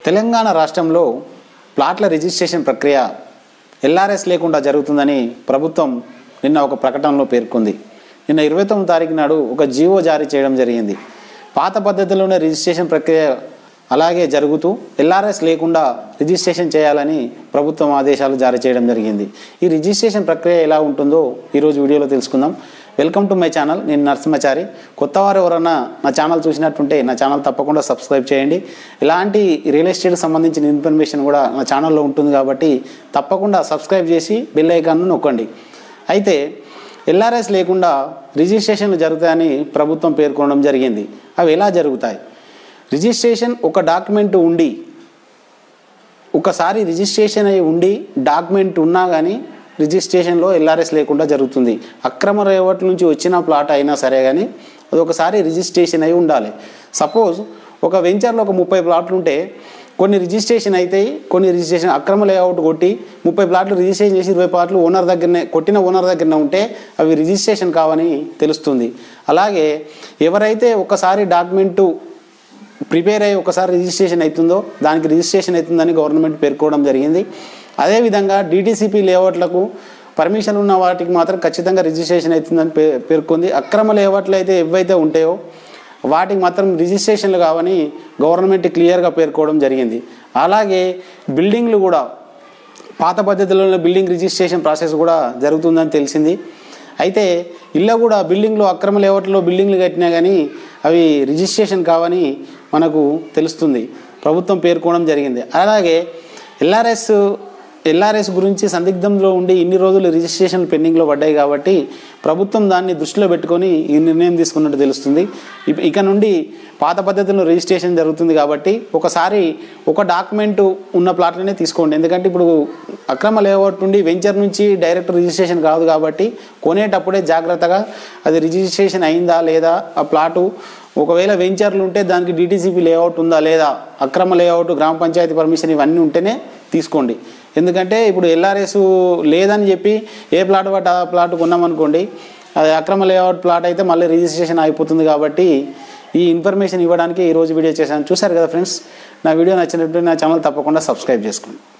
తెలంగాణ రాష్ట్రంలో ప్లాట్ల రిజిస్ట్రేషన్ ప్రక్రియ ఎల్ఆర్ఎస్ లేకుండా జరుగుతుందని ప్రభుత్వం నిన్న ఒక ప్రకటనలో పేర్కొంది నిన్న ఇరవై తొమ్మిది తారీఖు నాడు ఒక జీవో జారీ చేయడం జరిగింది పాత పద్ధతిలోనే రిజిస్ట్రేషన్ ప్రక్రియ అలాగే జరుగుతూ ఎల్ఆర్ఎస్ లేకుండా రిజిస్ట్రేషన్ చేయాలని ప్రభుత్వం ఆదేశాలు జారీ చేయడం జరిగింది ఈ రిజిస్ట్రేషన్ ప్రక్రియ ఎలా ఉంటుందో ఈరోజు వీడియోలో తెలుసుకుందాం వెల్కమ్ టు మై ఛానల్ నేను నరసింహచారి కొత్త వారు ఎవరన్నా నా ఛానల్ చూసినట్టుంటే నా ఛానల్ తప్పకుండా సబ్స్క్రైబ్ చేయండి ఇలాంటి రియల్ ఎస్టేట్కి సంబంధించిన ఇన్ఫర్మేషన్ కూడా నా ఛానల్లో ఉంటుంది కాబట్టి తప్పకుండా సబ్స్క్రైబ్ చేసి బెల్ ఐకాన్ను నొక్కండి అయితే ఎల్ఆర్ఎస్ లేకుండా రిజిస్ట్రేషన్లు జరుగుతాయని ప్రభుత్వం పేర్కొనడం జరిగింది అవి ఎలా జరుగుతాయి రిజిస్ట్రేషన్ ఒక డాక్యుమెంట్ ఉండి ఒకసారి రిజిస్ట్రేషన్ అయి ఉండి డాక్యుమెంట్ ఉన్నా కానీ రిజిస్ట్రేషన్లో ఎల్ఆర్ఎస్ లేకుండా జరుగుతుంది అక్రమ రేవట్ నుంచి వచ్చిన ప్లాట్ అయినా సరే కానీ అది ఒకసారి రిజిస్ట్రేషన్ అయి ఉండాలి సపోజ్ ఒక వెంచర్లో ఒక ముప్పై ప్లాట్లు ఉంటే కొన్ని రిజిస్ట్రేషన్ అవుతాయి కొన్ని రిజిస్ట్రేషన్ అక్రమ లేఅవుట్ కొట్టి ముప్పై ప్లాట్లు రిజిస్ట్రేషన్ చేసి ఇరవై ప్లాట్లు ఓనర్ దగ్గరనే కొట్టిన ఓనర్ దగ్గరనే ఉంటే అవి రిజిస్ట్రేషన్ కావని తెలుస్తుంది అలాగే ఎవరైతే ఒకసారి డాక్యుమెంటు ప్రిపేర్ అయ్యి ఒకసారి రిజిస్ట్రేషన్ అవుతుందో దానికి రిజిస్ట్రేషన్ అవుతుందని గవర్నమెంట్ పేర్కోవడం జరిగింది అదేవిధంగా డీటీసీపీ లేఅవుట్లకు పర్మిషన్ ఉన్న వాటికి మాత్రం ఖచ్చితంగా రిజిస్ట్రేషన్ అవుతుందని పే పేర్కొంది అక్రమ లేఅవుట్లు అయితే ఏవైతే ఉంటాయో వాటికి మాత్రం రిజిస్ట్రేషన్లు కావని గవర్నమెంట్ క్లియర్గా పేర్కోవడం జరిగింది అలాగే బిల్డింగ్లు కూడా పాత పద్ధతిలోనే బిల్డింగ్ రిజిస్ట్రేషన్ ప్రాసెస్ కూడా జరుగుతుందని తెలిసింది అయితే ఇళ్ళ కూడా బిల్డింగ్లు అక్రమ లేఅవుట్లో బిల్డింగ్లు కట్టినా కానీ అవి రిజిస్ట్రేషన్ కావని మనకు తెలుస్తుంది ప్రభుత్వం పేర్కోవడం జరిగింది అలాగే ఎల్ఆర్ఎస్ ఎల్ఆర్ఎస్ గురించి సందిగ్ధంలో ఉండి ఇన్ని రోజులు రిజిస్ట్రేషన్ పెండింగ్లో పడ్డాయి కాబట్టి ప్రభుత్వం దాన్ని దృష్టిలో పెట్టుకొని ఈ నిర్ణయం తీసుకున్నట్టు తెలుస్తుంది ఇక- ఇక నుండి పాత పద్ధతిలో రిజిస్ట్రేషన్ జరుగుతుంది కాబట్టి ఒకసారి ఒక డాక్యుమెంట్ ఉన్న ప్లాట్లనే తీసుకోండి ఎందుకంటే ఇప్పుడు అక్రమ లేఅవుట్ నుండి వెంచర్ నుంచి డైరెక్ట్ రిజిస్ట్రేషన్ కాదు కాబట్టి కొనేటప్పుడే జాగ్రత్తగా అది రిజిస్ట్రేషన్ అయిందా లేదా ఆ ప్లాటు ఒకవేళ వెంచర్లు ఉంటే దానికి డిటీసీపీ లేఅవుట్ ఉందా లేదా అక్రమ లేఅవుట్ గ్రామ పంచాయతీ పర్మిషన్ ఇవన్నీ ఉంటేనే తీసుకోండి ఎందుకంటే ఇప్పుడు ఎల్ఆర్ఎస్ లేదని చెప్పి ఏ ప్లాట్ పట్టి ఆ ప్లాట్ కొన్నామనుకోండి అది అక్రమ లేఅవుట్ ప్లాట్ అయితే మళ్ళీ రిజిస్ట్రేషన్ అయిపోతుంది కాబట్టి ఈ ఇన్ఫర్మేషన్ ఇవ్వడానికి ఈరోజు వీడియో చేశాను చూశారు కదా ఫ్రెండ్స్ నా వీడియో నచ్చినట్టు నా ఛానల్ తప్పకుండా సబ్స్క్రైబ్ చేసుకోండి